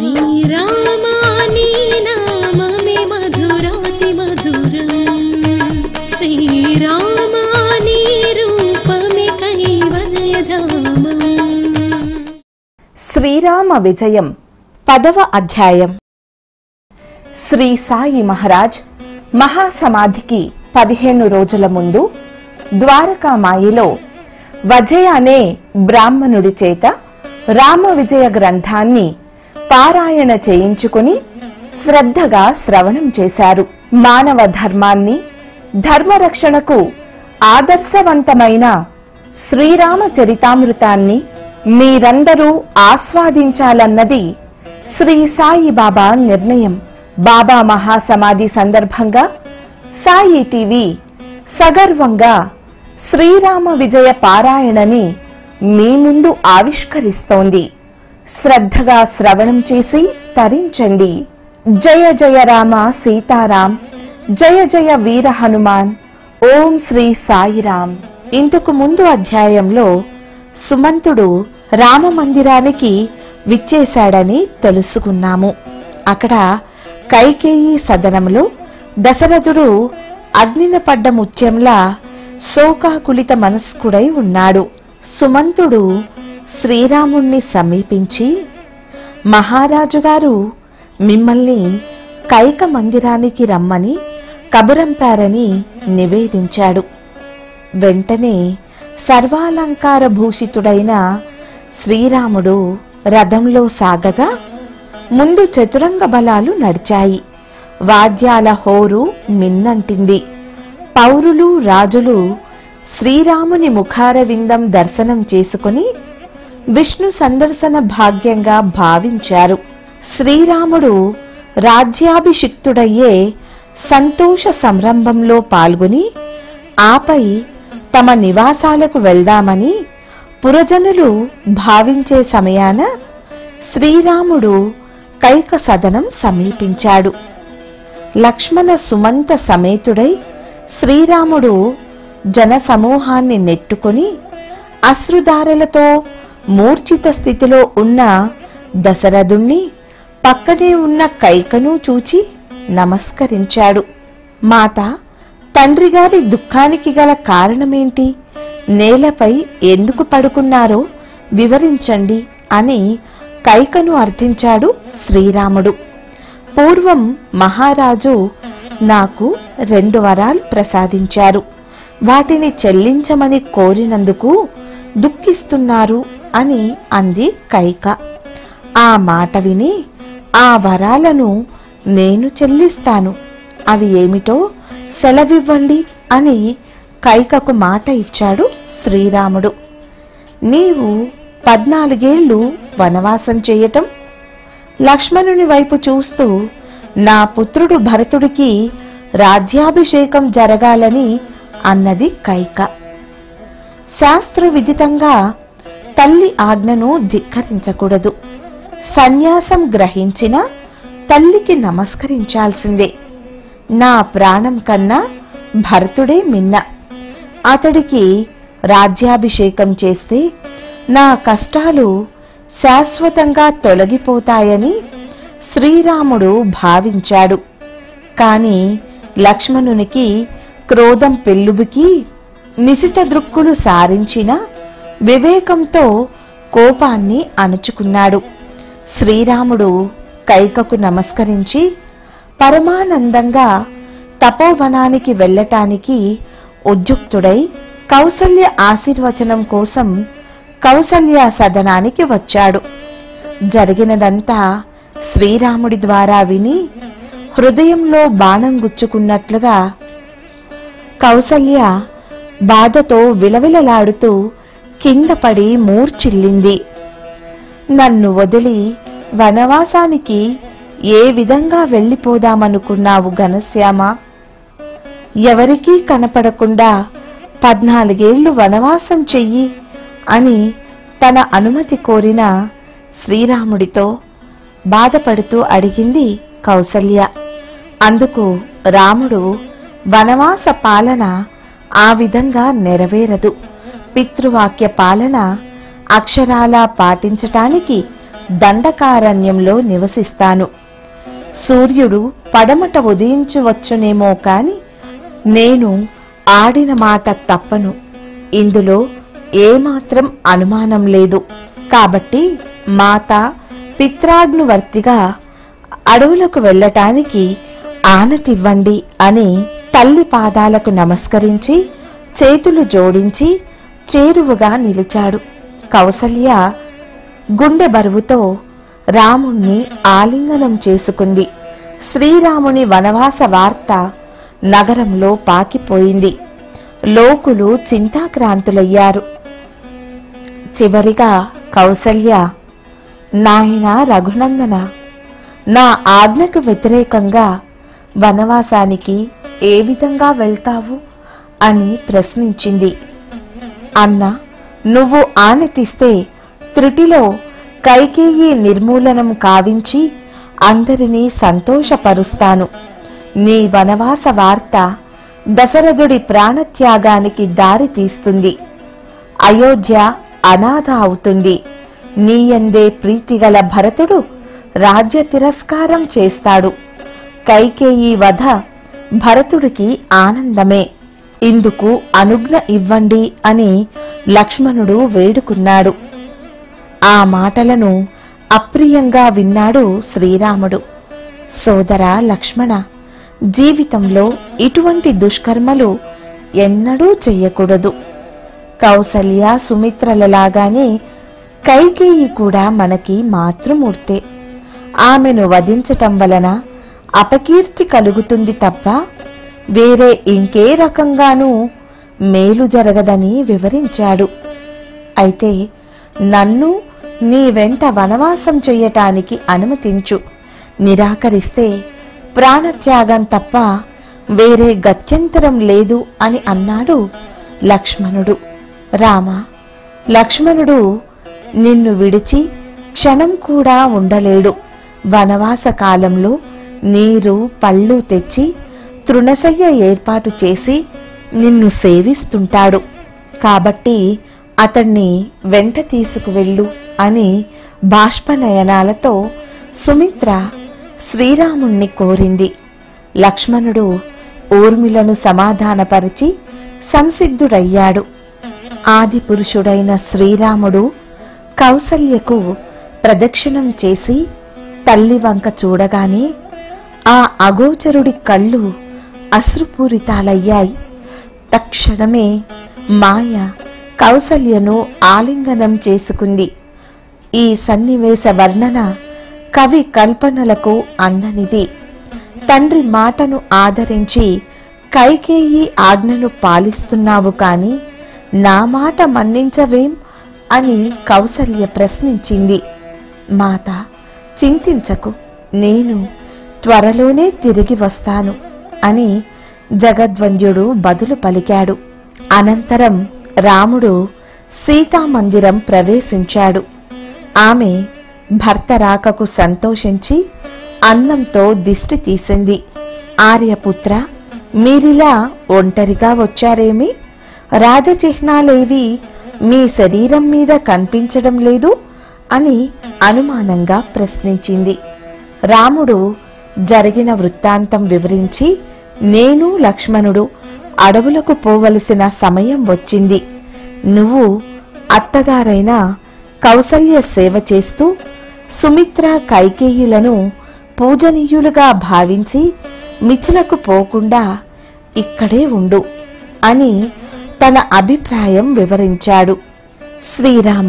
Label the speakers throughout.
Speaker 1: శ్రీరామా నీ నామమే మధురాతి మధురం శ్రీరామా నీ రూపమే కైవల్యధామం
Speaker 2: శ్రీరామ విజయం పదవ అధ్యాయం శ్రీ సాయి మహారాజ్ మహాసమాధికి పదిహేను రోజుల ముందు ద్వారకామాయిలో వజయ అనే బ్రాహ్మణుడి చేత రామ విజయ గ్రంథాన్ని పారాయణ చేయించుకుని శ్రద్ధగా శ్రవణం చేశారు మానవ ధర్మాన్ని ధర్మరక్షణకు ఆదర్శవంతమైన శ్రీరామ చరితామృతాన్ని మీరందరూ ఆస్వాదించాలన్నది శ్రీ సాయి బాబా నిర్ణయం బాబా మహాసమాధి సందర్భంగా సాయి టీవీ సగర్వంగా శ్రీరామ విజయ పారాయణని మీ ముందు ఆవిష్కరిస్తోంది శ్రద్ధగా శ్రవణం చేసి తరించండి జయ జయ రామ సీతారాం జయ జయ వీర హనుమాన్ ఓం శ్రీ సాయిరాం ఇంతకు ముందు అధ్యాయంలో సుమంతుడు రామ మందిరానికి విచ్చేశాడని తెలుసుకున్నాము అక్కడ కైకేయి సదనంలో దశరథుడు అగ్నిన పడ్డ ముత్యంలా శోకాకులిత మనస్కుడై ఉన్నాడు సుమంతుడు శ్రీరాముణ్ణి సమీపించి మహారాజు గారు మిమ్మల్ని కైక మందిరానికి రమ్మని కబురంపారని నివేదించాడు వెంటనే సర్వాలంకార భూషితుడైన శ్రీరాముడు రథంలో సాగగా ముందు చతురంగ బలాలు నడిచాయి వాద్యాల హోరు మిన్నంటింది పౌరులు రాజులు శ్రీరాముని ముఖార విందం దర్శనం చేసుకుని విష్ణు సందర్శన భాగ్యంగా భావించారు శ్రీరాముడు రాజ్యాభిషిక్తుడయ్యే సంతోష సంరంభంలో పాల్గొని ఆపై తమ నివాసాలకు వెళ్దామని పురజనులు భావించే సమయాన శ్రీరాముడు కైక సదనం సమీపించాడు లక్ష్మణ సుమంత సమేతుడై శ్రీరాముడు జనసమూహాన్ని నెట్టుకొని అశ్రుధారలతో మూర్ఛిత స్థితిలో ఉన్న దశరథుణ్ణి పక్కనే ఉన్న కైకను చూచి నమస్కరించాడు మాత తండ్రి గారి దుఃఖానికి గల కారణమేంటి నేలపై ఎందుకు పడుకున్నారో వివరించండి అని కైకను అర్థించాడు శ్రీరాముడు పూర్వం మహారాజు నాకు రెండు వరాలు ప్రసాదించారు వాటిని చెల్లించమని కోరినందుకు దుఃఖిస్తున్నారు అని అంది కైక ఆ మాట విని ఆ వరాలను నేను చెల్లిస్తాను అవి ఏమిటో సెలవివ్వండి అని కైకకు మాట ఇచ్చాడు శ్రీరాముడు నీవు పద్నాలుగేళ్లు వనవాసం చేయటం లక్ష్మణుని వైపు చూస్తూ నా పుత్రుడు భరతుడికి రాజ్యాభిషేకం జరగాలని అన్నది కైక శాస్త్ర విదితంగా తల్లి ఆజ్ఞను ధిక్కరించకూడదు సన్యాసం గ్రహించిన తల్లికి నమస్కరించాల్సిందే నా ప్రాణం కన్నా భరతుడే మిన్న అతడికి రాజ్యాభిషేకం చేస్తే నా కష్టాలు శాశ్వతంగా తొలగిపోతాయని శ్రీరాముడు భావించాడు కాని లక్ష్మణునికి క్రోధం పెల్లుబికి నిశిత దృక్కులు సారించిన వివేకంతో కోపాన్ని అణుచుకున్నాడు శ్రీరాముడు కైకకు నమస్కరించి పరమానందంగా తపోవనానికి వెళ్ళటానికి ఉద్యుక్తుడై కౌసల్య ఆశీర్వచనం కోసం కౌసల్య సదనానికి వచ్చాడు జరిగినదంతా శ్రీరాముడి ద్వారా విని హృదయంలో బాణం గుచ్చుకున్నట్లుగా కౌసల్య బాధతో విలవిలలాడుతూ కింద పడి మూర్చిల్లింది నన్ను వదిలి వనవాసానికి ఏ విధంగా వెళ్ళిపోదామనుకున్నావు ఘనశ్యామ ఎవరికీ కనపడకుండా పద్నాలుగేళ్లు వనవాసం చెయ్యి అని తన అనుమతి కోరిన శ్రీరాముడితో బాధపడుతూ అడిగింది కౌసల్య అందుకు రాముడు వనవాస పాలన ఆ విధంగా నెరవేరదు పితృవాక్య పాలన అక్షరాలా పాటించటానికి దండకారణ్యంలో నివసిస్తాను సూర్యుడు పడమట ఉదయించవచ్చునేమో కాని నేను ఆడిన మాట తప్పను ఇందులో ఏమాత్రం అనుమానం లేదు కాబట్టి మాత పిత్రాగ్నువర్తిగా అడవులకు వెళ్ళటానికి ఆనతివ్వండి అని తల్లి పాదాలకు నమస్కరించి చేతులు జోడించి చేరువుగా నిలిచాడు కౌసల్య గుండె బరువుతో రాముణ్ణి ఆలింగనం చేసుకుంది శ్రీరాముని వనవాస వార్త నగరంలో పాకిపోయింది లోకులు చింతాక్రాంతులయ్యారు చివరిగా కౌసల్య నాయన రఘునందన నా ఆజ్ఞకు వ్యతిరేకంగా వనవాసానికి ఏ విధంగా వెళ్తావు అని ప్రశ్నించింది అన్న నువ్వు ఆనతిస్తే త్రుటిలో కైకేయి నిర్మూలనం కావించి అందరినీ సంతోషపరుస్తాను నీ వనవాస వార్త దశరథుడి ప్రాణత్యాగానికి దారి తీస్తుంది అయోధ్య అనాథ అవుతుంది నీయందే ప్రీతిగల భరతుడు రాజ్య తిరస్కారం చేస్తాడు కైకేయి వధ భరతుడికి ఆనందమే ఇందుకు అనుజ్ఞ ఇవ్వండి అని లక్ష్మణుడు వేడుకున్నాడు ఆ మాటలను అప్రియంగా విన్నాడు శ్రీరాముడు సోదర లక్ష్మణ జీవితంలో ఇటువంటి దుష్కర్మలు ఎన్నడూ చెయ్యకూడదు కౌసల్య సుమిత్రలలాగానే కైకేయి కూడా మనకి మాతృమూర్తే ఆమెను వధించటం వలన అపకీర్తి కలుగుతుంది తప్ప వేరే ఇంకే రకంగానూ మేలు జరగదని వివరించాడు అయితే నన్ను నీ వెంట వనవాసం చెయ్యటానికి అనుమతించు నిరాకరిస్తే ప్రాణత్యాగం తప్ప వేరే గత్యంతరం లేదు అని అన్నాడు లక్ష్మణుడు రామ లక్ష్మణుడు నిన్ను విడిచి క్షణం కూడా ఉండలేడు వనవాస కాలంలో నీరు పళ్ళు తెచ్చి తృణశయ్య ఏర్పాటు చేసి నిన్ను సేవిస్తుంటాడు కాబట్టి అతన్ని వెంట తీసుకువెళ్ళు అని బాష్పనయనాలతో సుమిత్ర శ్రీరాముణ్ణి కోరింది లక్ష్మణుడు ఊర్మిలను సమాధానపరిచి సంసిద్ధుడయ్యాడు ఆదిపురుషుడైన శ్రీరాముడు కౌసల్యకు ప్రదక్షిణం చేసి తల్లి వంక చూడగానే ఆ అగోచరుడి కళ్ళు అశ్రుపూరితాలయ్యాయి తక్షణమే మాయ కౌసల్యను ఆలింగనం చేసుకుంది ఈ సన్నివేశ వర్ణన కవి కల్పనలకు అందనిది తండ్రి మాటను ఆదరించి కైకేయి ఆజ్ఞను పాలిస్తున్నావు కాని నా మాట మన్నించవేం అని కౌసల్య ప్రశ్నించింది మాత చింతించకు నేను త్వరలోనే తిరిగి వస్తాను అని జగద్వంద్యుడు బదులు పలికాడు అనంతరం రాముడు సీతామందిరం ప్రవేశించాడు ఆమె భర్త రాకకు సంతోషించి అన్నంతో దిష్టి తీసింది ఆర్యపుత్ర మీరిలా ఒంటరిగా వచ్చారేమి రాజచిహ్నాలేవి మీ శరీరం మీద కనిపించడం లేదు అని అనుమానంగా ప్రశ్నించింది రాముడు జరిగిన వృత్తాంతం వివరించి నేను లక్ష్మణుడు అడవులకు పోవలసిన సమయం వచ్చింది నువ్వు అత్తగారైన కౌసల్య సేవ చేస్తూ సుమిత్ర కైకేయులను పూజనీయులుగా భావించి మిథులకు పోకుండా ఇక్కడే ఉండు అని తన అభిప్రాయం వివరించాడు శ్రీరామ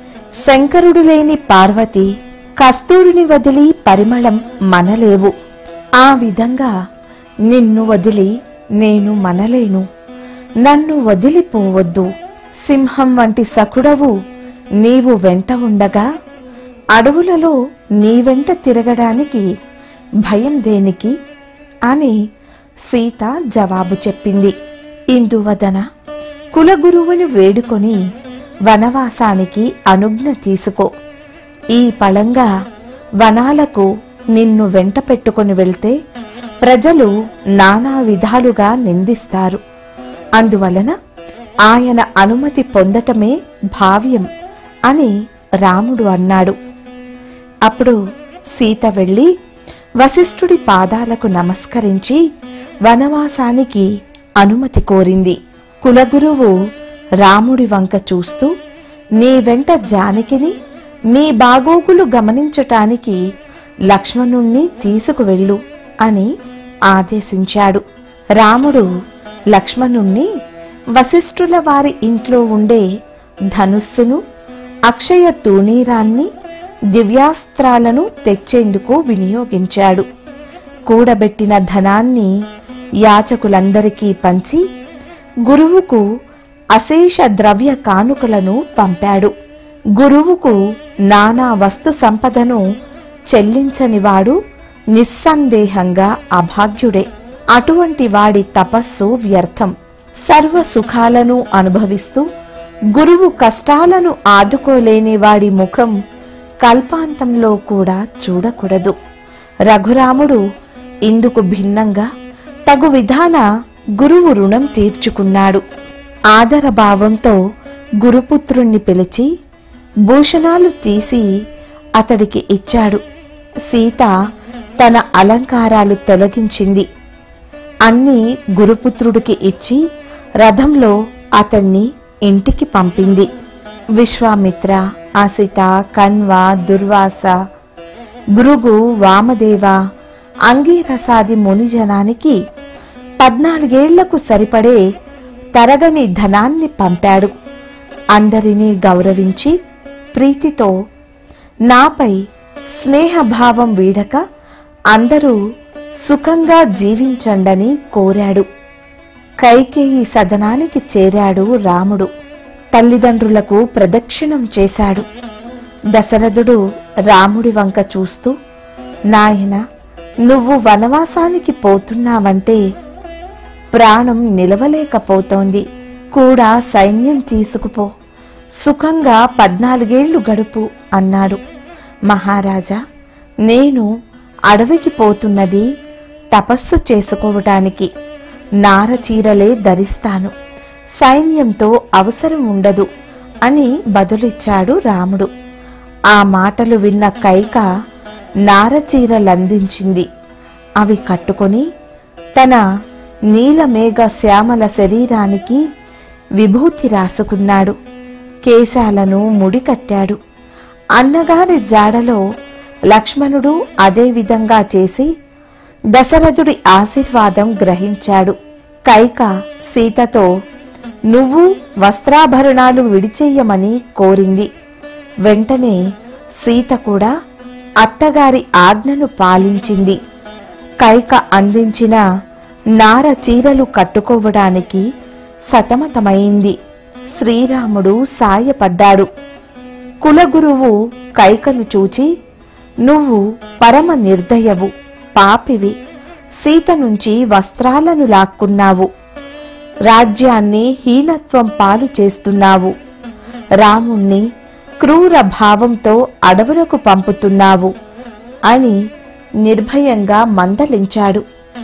Speaker 2: శంకరుడు లేని పార్వతి కస్తూరిని వదిలి పరిమళం మనలేవు ఆ విధంగా నిన్ను వదిలి నేను మనలేను నన్ను వదిలిపోవద్దు సింహం వంటి సకుడవు నీవు వెంట ఉండగా అడవులలో నీ వెంట తిరగడానికి భయం దేనికి అని సీత జవాబు చెప్పింది ఇందువదన కులగురువుని వేడుకొని వనవాసానికి అనుజ్ఞ తీసుకో ఈ పళంగా వనాలకు నిన్ను వెంట పెట్టుకొని వెళ్తే ప్రజలు నానా విధాలుగా నిందిస్తారు అందువలన ఆయన అనుమతి పొందటమే భావ్యం అని రాముడు అన్నాడు అప్పుడు సీత వెళ్ళి వశిష్ఠుడి పాదాలకు నమస్కరించి వనవాసానికి అనుమతి కోరింది కులగురువు రాముడి వంక చూస్తూ నీ వెంట జానకిని నీ బాగోగులు గమనించటానికి లక్ష్మణుణ్ణి తీసుకువెళ్ళు అని ఆదేశించాడు రాముడు లక్ష్మణుణ్ణి వశిష్ఠుల వారి ఇంట్లో ఉండే ధనుస్సును అక్షయ తూణీరాన్ని దివ్యాస్త్రాలను తెచ్చేందుకు వినియోగించాడు కూడబెట్టిన ధనాన్ని యాచకులందరికీ పంచి గురువుకు అశేష ద్రవ్య కానుకలను పంపాడు గురువుకు నానా వస్తు సంపదను చెల్లించనివాడు నిస్సందేహంగా అభాగ్యుడే అటువంటి వాడి తపస్సు వ్యర్థం సర్వ సుఖాలను అనుభవిస్తూ గురువు కష్టాలను ఆదుకోలేని వాడి ముఖం కల్పాంతంలో కూడా చూడకూడదు రఘురాముడు ఇందుకు భిన్నంగా తగు విధాన గురువు రుణం తీర్చుకున్నాడు ఆదరభావంతో గురుపుత్రుణ్ణి పిలిచి భూషణాలు తీసి అతడికి ఇచ్చాడు సీత తన అలంకారాలు తొలగించింది అన్నీ గురుపుత్రుడికి ఇచ్చి రథంలో అతన్ని ఇంటికి పంపింది విశ్వామిత్ర అసిత కన్వ దుర్వాస భృగు వామదేవ అంగీరసాది మునిజనానికి పద్నాలుగేళ్లకు సరిపడే తరగని ధనాన్ని పంపాడు అందరినీ గౌరవించి ప్రీతితో నాపై స్నేహభావం వీడక అందరూ సుఖంగా జీవించండని కోరాడు కైకేయి సదనానికి చేరాడు రాముడు తల్లిదండ్రులకు ప్రదక్షిణం చేశాడు దశరథుడు రాముడి వంక చూస్తూ నాయన నువ్వు వనవాసానికి పోతున్నావంటే ప్రాణం నిలవలేకపోతోంది కూడా సైన్యం తీసుకుపో సుఖంగా పద్నాలుగేళ్లు గడుపు అన్నాడు మహారాజా నేను అడవికి పోతున్నది తపస్సు చేసుకోవటానికి నారచీరలే ధరిస్తాను సైన్యంతో అవసరం ఉండదు అని బదులిచ్చాడు రాముడు ఆ మాటలు విన్న కైక నారచీరలందించింది అవి కట్టుకొని తన నీలమేఘ శ్యామల శరీరానికి విభూతి రాసుకున్నాడు కేశాలను ముడికట్టాడు అన్నగారి జాడలో లక్ష్మణుడు అదే విధంగా చేసి దశరథుడి ఆశీర్వాదం గ్రహించాడు కైక సీతతో నువ్వు వస్త్రాభరణాలు విడిచెయ్యమని కోరింది వెంటనే సీత కూడా అత్తగారి ఆజ్ఞను పాలించింది కైక అందించిన నార చీరలు కట్టుకోవడానికి సతమతమైంది శ్రీరాముడు సాయపడ్డాడు కులగురువు కైకను చూచి నువ్వు పరమ నిర్దయవు పాపివి సీత నుంచి వస్త్రాలను లాక్కున్నావు రాజ్యాన్ని హీనత్వం పాలు చేస్తున్నావు రాముణ్ణి క్రూర భావంతో అడవులకు పంపుతున్నావు అని నిర్భయంగా మందలించాడు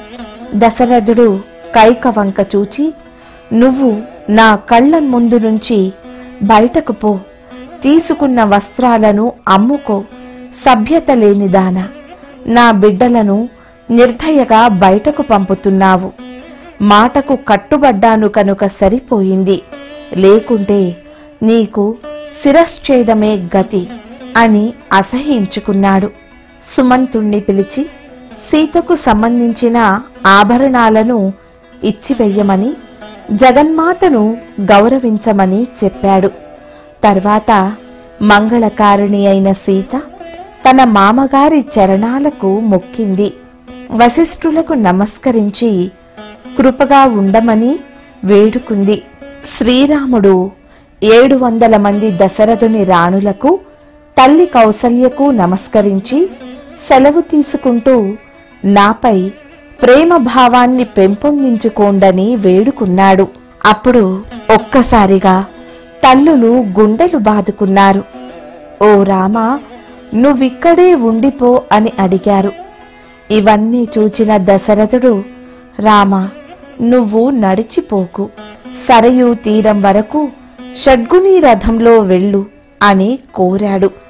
Speaker 2: దశరథుడు కైక వంక చూచి నువ్వు నా కళ్ళ ముందు నుంచి బయటకు పో తీసుకున్న వస్త్రాలను అమ్ముకో సభ్యత లేనిదాన నా బిడ్డలను నిర్దయగా బయటకు పంపుతున్నావు మాటకు కట్టుబడ్డాను కనుక సరిపోయింది లేకుంటే నీకు శిరశ్ఛేదమే గతి అని అసహించుకున్నాడు సుమంతుణ్ణి పిలిచి సీతకు సంబంధించిన ఆభరణాలను ఇచ్చివెయ్యమని జగన్మాతను గౌరవించమని చెప్పాడు తర్వాత మంగళకారిణి అయిన సీత తన మామగారి చరణాలకు మొక్కింది వశిష్ఠులకు నమస్కరించి కృపగా ఉండమని వేడుకుంది శ్రీరాముడు ఏడు వందల మంది దశరథుని రాణులకు తల్లి కౌసల్యకు నమస్కరించి సెలవు తీసుకుంటూ నాపై ప్రేమ భావాన్ని పెంపొందించుకోండని వేడుకున్నాడు అప్పుడు ఒక్కసారిగా తల్లులు గుండెలు బాదుకున్నారు ఓ రామా నువ్విక్కడే ఉండిపో అని అడిగారు ఇవన్నీ చూచిన దశరథుడు రామా నువ్వు నడిచిపోకు సరయూ తీరం వరకు షడ్గుని రథంలో వెళ్ళు అని కోరాడు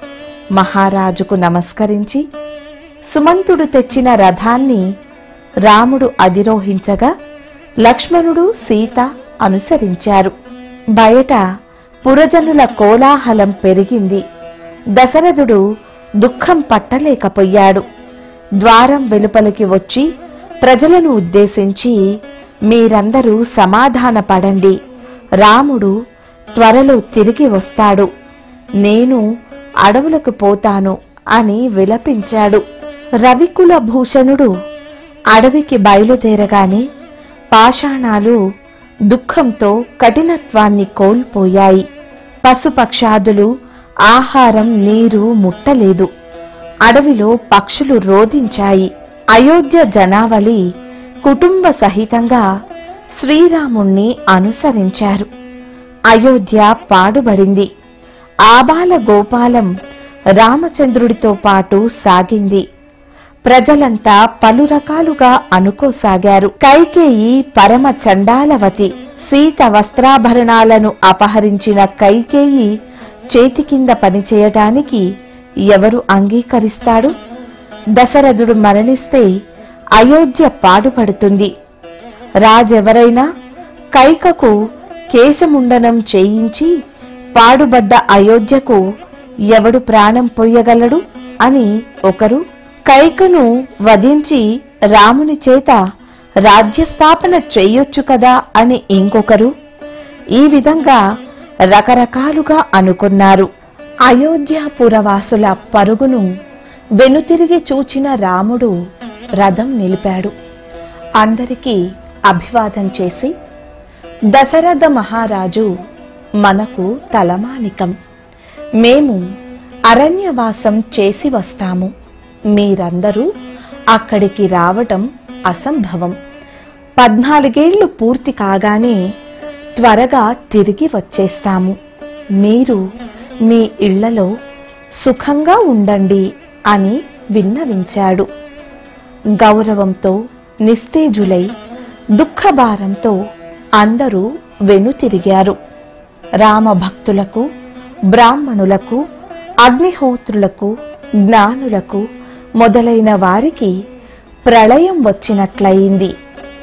Speaker 2: మహారాజుకు నమస్కరించి సుమంతుడు తెచ్చిన రథాన్ని రాముడు అధిరోహించగా లక్ష్మణుడు సీత అనుసరించారు బయట పురజనుల కోలాహలం పెరిగింది దశరథుడు దుఃఖం పట్టలేకపోయాడు ద్వారం వెలుపలికి వచ్చి ప్రజలను ఉద్దేశించి మీరందరూ సమాధానపడండి రాముడు త్వరలో తిరిగి వస్తాడు నేను అడవులకు పోతాను అని విలపించాడు రవికుల భూషణుడు అడవికి బయలుదేరగానే పాషాణాలు దుఃఖంతో కఠినత్వాన్ని కోల్పోయాయి పశుపక్షాదులు ఆహారం నీరు ముట్టలేదు అడవిలో పక్షులు రోధించాయి అయోధ్య జనావళి కుటుంబ సహితంగా శ్రీరాముణ్ణి అనుసరించారు అయోధ్య పాడుబడింది ఆబాల గోపాలం రామచంద్రుడితో పాటు సాగింది ప్రజలంతా పలు రకాలుగా అనుకోసాగారు కైకేయి పరమ చండాలవతి సీత వస్త్రాభరణాలను అపహరించిన కైకేయి చేతి కింద పనిచేయటానికి ఎవరు అంగీకరిస్తాడు దశరథుడు మరణిస్తే అయోధ్య పాడుపడుతుంది రాజెవరైనా కైకకు కేశముండనం చేయించి పాడుబడ్డ అయోధ్యకు ఎవడు ప్రాణం పొయ్యగలడు అని ఒకరు కైకను వధించి రాముని చేత రాజ్యస్థాపన చెయ్యొచ్చు కదా అని ఇంకొకరు ఈ విధంగా రకరకాలుగా అనుకున్నారు అయోధ్యాపురవాసుల పరుగును వెనుతిరిగి చూచిన రాముడు రథం నిలిపాడు అందరికీ అభివాదం చేసి దశరథ మహారాజు మనకు తలమానికం మేము అరణ్యవాసం చేసి వస్తాము మీరందరూ అక్కడికి రావటం అసంభవం పద్నాలుగేళ్లు పూర్తి కాగానే త్వరగా తిరిగి వచ్చేస్తాము మీరు మీ ఇళ్లలో సుఖంగా ఉండండి అని విన్నవించాడు గౌరవంతో నిస్తేజులై దుఃఖభారంతో అందరూ వెనుతిరిగారు రామభక్తులకు బ్రాహ్మణులకు అగ్నిహోత్రులకు జ్ఞానులకు మొదలైన వారికి ప్రళయం వచ్చినట్లయింది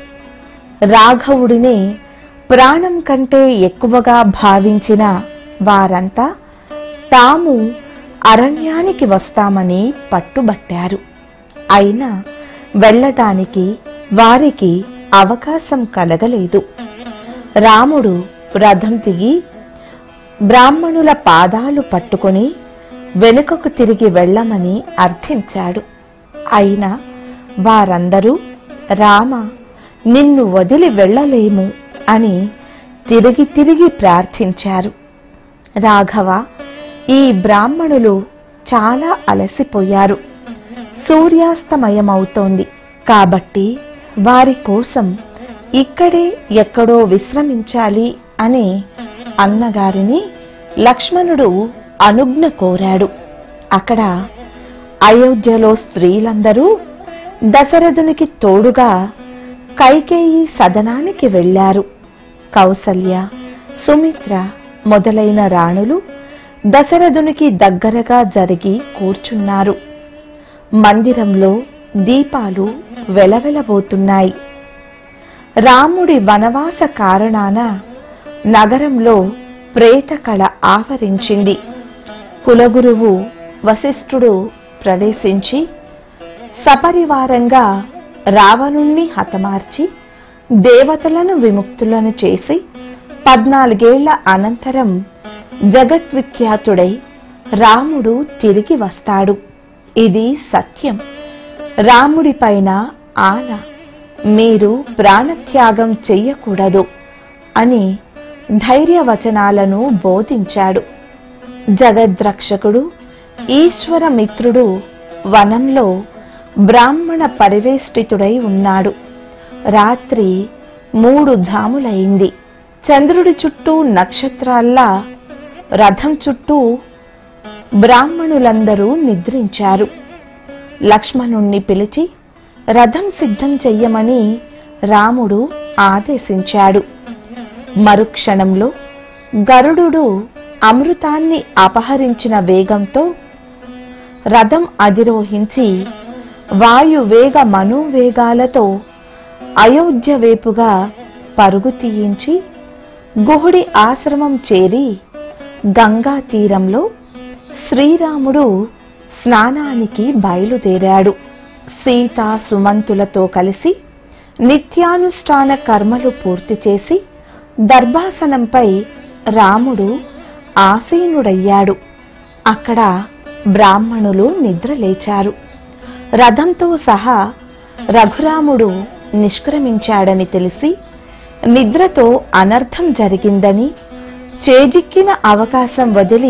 Speaker 2: రాఘవుడినే ప్రాణం కంటే ఎక్కువగా భావించిన వారంతా తాము అరణ్యానికి వస్తామని పట్టుబట్టారు అయినా వెళ్ళటానికి వారికి అవకాశం కలగలేదు రాముడు రథం దిగి బ్రాహ్మణుల పాదాలు పట్టుకొని వెనుకకు తిరిగి వెళ్ళమని అర్థించాడు అయినా వారందరూ రామ నిన్ను వదిలి వెళ్ళలేము అని తిరిగి తిరిగి ప్రార్థించారు రాఘవ ఈ బ్రాహ్మణులు చాలా అలసిపోయారు సూర్యాస్తమయమవుతోంది కాబట్టి వారి కోసం ఇక్కడే ఎక్కడో విశ్రమించాలి అని అన్నగారిని లక్ష్మణుడు అనుజ్ఞ కోరాడు అక్కడ అయోధ్యలో స్త్రీలందరూ దశరథునికి తోడుగా కైకేయి సదనానికి వెళ్ళారు కౌసల్య సుమిత్ర మొదలైన రాణులు దశరథునికి దగ్గరగా జరిగి కూర్చున్నారు మందిరంలో దీపాలు వెలవెలబోతున్నాయి రాముడి వనవాస కారణాన నగరంలో ప్రేతకళ ఆవరించింది కులగురువు వశిష్ఠుడు ప్రవేశించి సపరివారంగా రావణుణ్ణి హతమార్చి దేవతలను విముక్తులను చేసి పద్నాలుగేళ్ల అనంతరం జగద్విఖ్యాతుడై రాముడు తిరిగి వస్తాడు ఇది సత్యం రాముడిపైన ఆన మీరు ప్రాణత్యాగం చెయ్యకూడదు అని ధైర్యవచనాలను బోధించాడు జగద్రక్షకుడు ఈశ్వరమిత్రుడు వనంలో బ్రాహ్మణ పరివేష్టితుడై ఉన్నాడు రాత్రి మూడు జాములైంది చంద్రుడి చుట్టూ నక్షత్రాల్లా రథం చుట్టూ బ్రాహ్మణులందరూ నిద్రించారు లక్ష్మణుణ్ణి పిలిచి రథం సిద్ధం చెయ్యమని రాముడు ఆదేశించాడు మరుక్షణంలో గరుడు అమృతాన్ని అపహరించిన వేగంతో రథం అధిరోహించి వాయువేగ మనోవేగాలతో అయోధ్య వైపుగా పరుగు తీయించి గుహుడి ఆశ్రమం చేరి గంగా తీరంలో శ్రీరాముడు స్నానానికి బయలుదేరాడు సీత సుమంతులతో కలిసి నిత్యానుష్ఠాన కర్మలు పూర్తి చేసి దర్భాసనంపై రాముడు ఆసీనుడయ్యాడు అక్కడ బ్రాహ్మణులు నిద్రలేచారు రథంతో సహా రఘురాముడు నిష్క్రమించాడని తెలిసి నిద్రతో అనర్థం జరిగిందని చేజిక్కిన అవకాశం వదిలి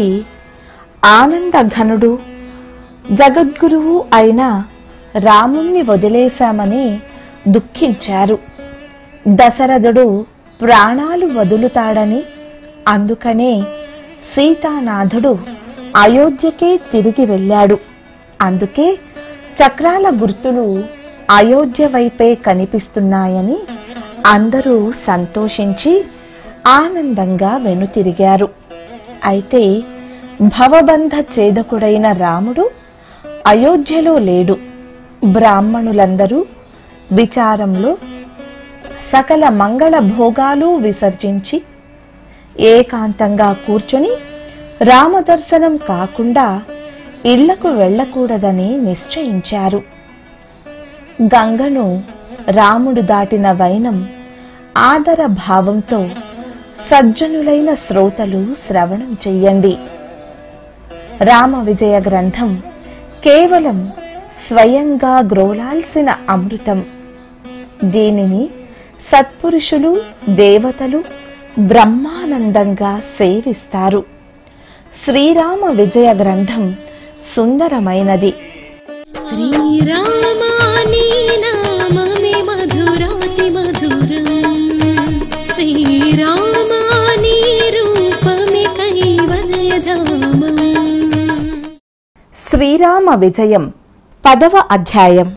Speaker 2: ఆనందఘనుడు జగద్గురువు అయిన రాముణ్ణి వదిలేశామని దుఃఖించారు దశరథుడు ప్రాణాలు వదులుతాడని అందుకనే సీతానాథుడు అయోధ్యకే తిరిగి వెళ్ళాడు అందుకే చక్రాల గుర్తులు అయోధ్య వైపే కనిపిస్తున్నాయని అందరూ సంతోషించి ఆనందంగా వెనుతిరిగారు అయితే భవబంధ ఛేదకుడైన రాముడు అయోధ్యలో లేడు బ్రాహ్మణులందరూ విచారంలో సకల మంగళ భోగాలు విసర్జించి ఏకాంతంగా కూర్చొని రామదర్శనం కాకుండా ఇళ్లకు వెళ్ళకూడదని నిశ్చయించారు గంగను రాముడు దాటిన వైనం ఆదర భావంతో సజ్జనులైన శ్రోతలు శ్రవణం చెయ్యండి రామ విజయ గ్రంథం కేవలం స్వయంగా గ్రోలాల్సిన అమృతం దీనిని సత్పురుషులు దేవతలు బ్రహ్మానందంగా సేవిస్తారు శ్రీరామ విజయ గ్రంథం సుందరమైనది
Speaker 1: శ్రీరామాని నామమే మధురాతి మధురం శ్రీరామాని రూపమే కైవల్యధామం
Speaker 2: శ్రీరామ విజయం పదవ అధ్యాయం